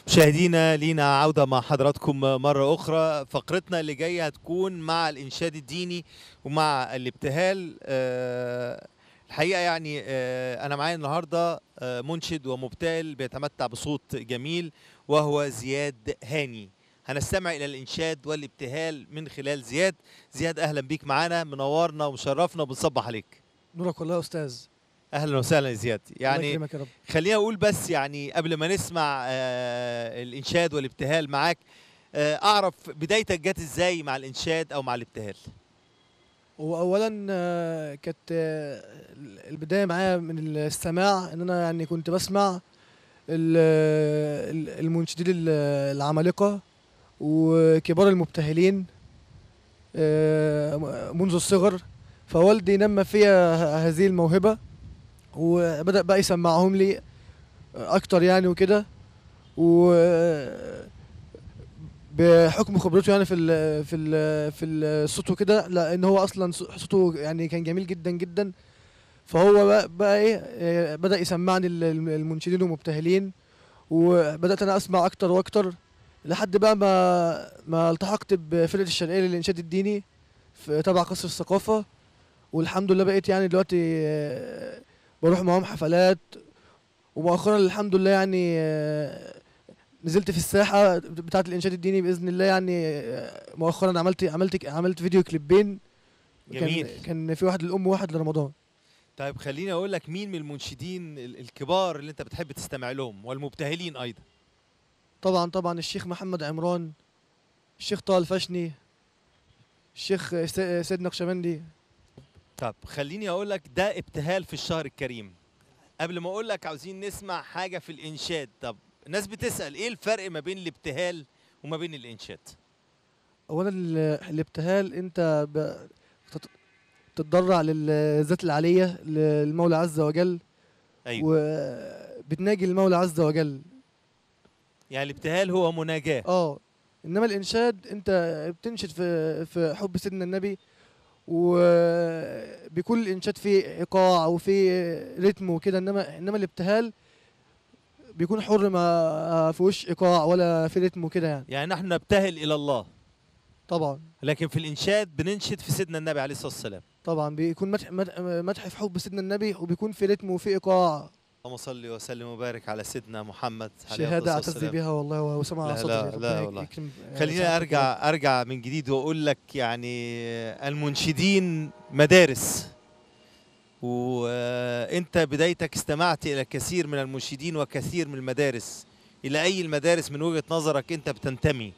مشاهدينا لينا عودة مع حضراتكم مرة أخرى فقرتنا اللي جاية هتكون مع الإنشاد الديني ومع الابتهال آه، الحقيقة يعني آه، أنا معايا النهاردة آه، منشد ومبتهل بيتمتع بصوت جميل وهو زياد هاني هنستمع إلى الإنشاد والابتهال من خلال زياد زياد أهلا بيك معانا منورنا ومشرفنا وبنصبح عليك نورك والله يا استاذ أهلا وسهلا يا زياد الله يعني يكرمك يا رب خلينا اقول بس يعني قبل ما نسمع آه، الانشاد والابتهال معاك آه، اعرف بدايتك جت ازاي مع الانشاد او مع الابتهال هو اولا آه، كانت آه، البدايه معايا من السماع ان انا يعني كنت بسمع ال- ال- المنشدين ال- العمالقه وكبار المبتهلين آه، منذ الصغر فوالدي نمى فيا ه- هذه الموهبه وبدا بقى يسمعهم لي اكتر يعني وكده و بحكم خبرته يعني في ال في ال في الصوت وكده لان هو اصلا صوته يعني كان جميل جدا جدا فهو بقى, بقى ايه آه، بدا يسمعني ال- المنشدين والمبتهلين وبدات انا اسمع اكتر واكتر لحد بقى ما ما التحقت بفرقه الشرقيه للانشاد الديني في تبع قصر الثقافه والحمد لله بقيت يعني دلوقتي آه، بروح معاهم حفلات ومؤخرا الحمد لله يعني آه، نزلت في الساحه بتاعه الانشاد الديني باذن الله يعني آه، مؤخرا عملت عملت عملت فيديو كليبين جميل. كان كان في واحد للام وواحد لرمضان طيب خليني اقول لك مين من المنشدين ال- الكبار اللي انت بتحب تستمع لهم والمبتهلين ايضا طبعا طبعا الشيخ محمد عمران الشيخ طه الفشني الشيخ س- سيد نقشبندي طب خليني اقول لك ده ابتهال في الشهر الكريم قبل ما اقول لك عاوزين نسمع حاجه في الانشاد طب الناس بتسال ايه الفرق ما بين الابتهال وما بين الانشاد اولا ال- الابتهال انت ب- تت- تتضرع للذات العليه للمولى عز وجل ايوه وبتناجي المولى عز وجل يعني الابتهال هو مناجاه اه انما الانشاد انت بتنشد في في حب سيدنا النبي وبيكون الانشاد فيه ايقاع وفيه رتم وكده انما انما الابتهال بيكون حر ما فيهوش ايقاع ولا في رتم وكده يعني يعني نحن نبتهل الى الله طبعا لكن في الانشاد بننشد في سيدنا النبي عليه الصلاه والسلام طبعا بيكون مدح مدح, مدح في حب سيدنا النبي وبيكون في رتم وفي ايقاع اللهم صل وسلم وبارك على سيدنا محمد عليه شهاده الصلاة اعتز والسلام. بها والله وسمع لا، صدري لا، ربنا لا يك- والله. يكرم- خليني سعادتك ارجع ارجع من جديد واقول لك يعني المنشدين مدارس وانت بدايتك استمعت الى كثير من المنشدين وكثير من المدارس الى اي المدارس من وجهة نظرك انت بتنتمي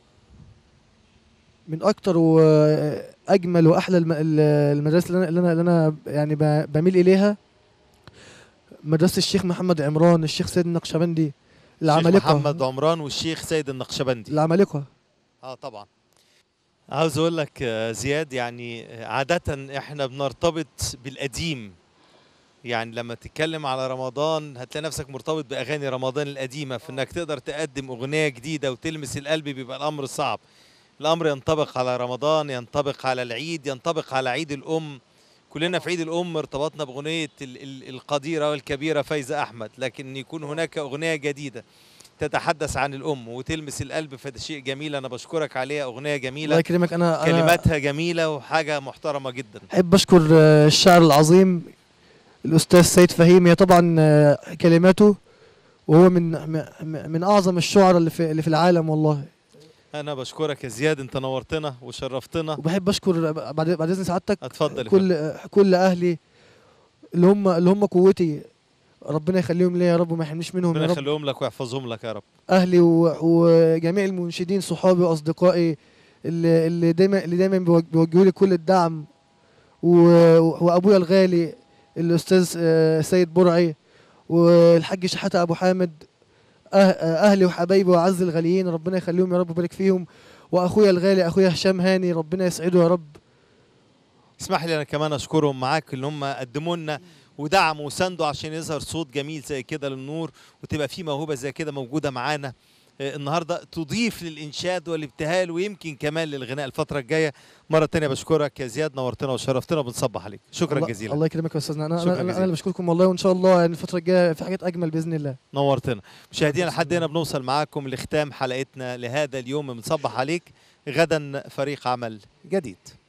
من اكتر واجمل واحلى الم- ال- المدارس اللي انا اللي انا, اللي أنا يعني ب- بميل اليها مدرسه الشيخ محمد عمران الشيخ سيد النقشبندي الشيخ العمالقه محمد عمران والشيخ سيد النقشبندي العمالقه اه طبعا عاوز اقول لك آه، زياد يعني آه، عادة احنا بنرتبط بالقديم يعني لما تتكلم على رمضان هتلاقي نفسك مرتبط باغاني رمضان القديمه في انك تقدر تقدم اغنيه جديده وتلمس القلب بيبقى الامر صعب الامر ينطبق على رمضان ينطبق على العيد ينطبق على عيد الام كلنا في عيد الام ارتبطنا باغنيه ال- ال- القديره والكبيره فايزه احمد لكن يكون هناك اغنيه جديده تتحدث عن الام وتلمس القلب فده شيء جميل انا بشكرك عليها اغنيه الله جميله يكرمك انا انا كلماتها جميله وحاجه محترمه جدا احب اشكر آه، الشاعر العظيم الاستاذ سيد فهيم هي طبعا آه، كلماته وهو من م- من اعظم الشعراء اللي في اللي في العالم والله انا بشكرك يا زياد انت نورتنا وشرفتنا وبحب اشكر بعد بعد اذن سعادتك اتفضل يا فندم. كل كل اهلي اللي هم اللي هم قوتي ربنا يخليهم ليا يا رب وما يحرمنيش منهم يا ربنا رب يخليهم لك ويحفظهم لك يا رب اهلي و- وجميع المنشدين صحابي واصدقائي اللي اللي دايما اللي دايما بيوج- بيوجهوا لي كل الدعم و- وابويا الغالي الاستاذ آه، سيد برعي والحاج شحاته ابو حامد أه- اهلي وحبايبي واعز الغاليين ربنا يخليهم يا رب ويبارك فيهم واخويا الغالي اخويا هشام هاني ربنا يسعده يا رب اسمح لي انا كمان اشكرهم معاك ان هم قدموا لنا ودعموا وساندوا عشان يظهر صوت جميل زي كده للنور وتبقى في موهبه زي كده موجوده معانا آه، النهارده تضيف للانشاد والابتهال ويمكن كمان للغناء الفتره الجايه مره تانية بشكرك يا زياد نورتنا وشرفتنا وبنصبح عليك شكرا الله جزيلا الله يكرمك يا استاذنا انا شكراً انا, أنا جزيلاً. اللي بشكركم والله وان شاء الله يعني الفتره الجايه في حاجات اجمل باذن الله نورتنا مشاهدينا لحد هنا بنوصل معاكم لختام حلقتنا لهذا اليوم بنصبح عليك غدا فريق عمل جديد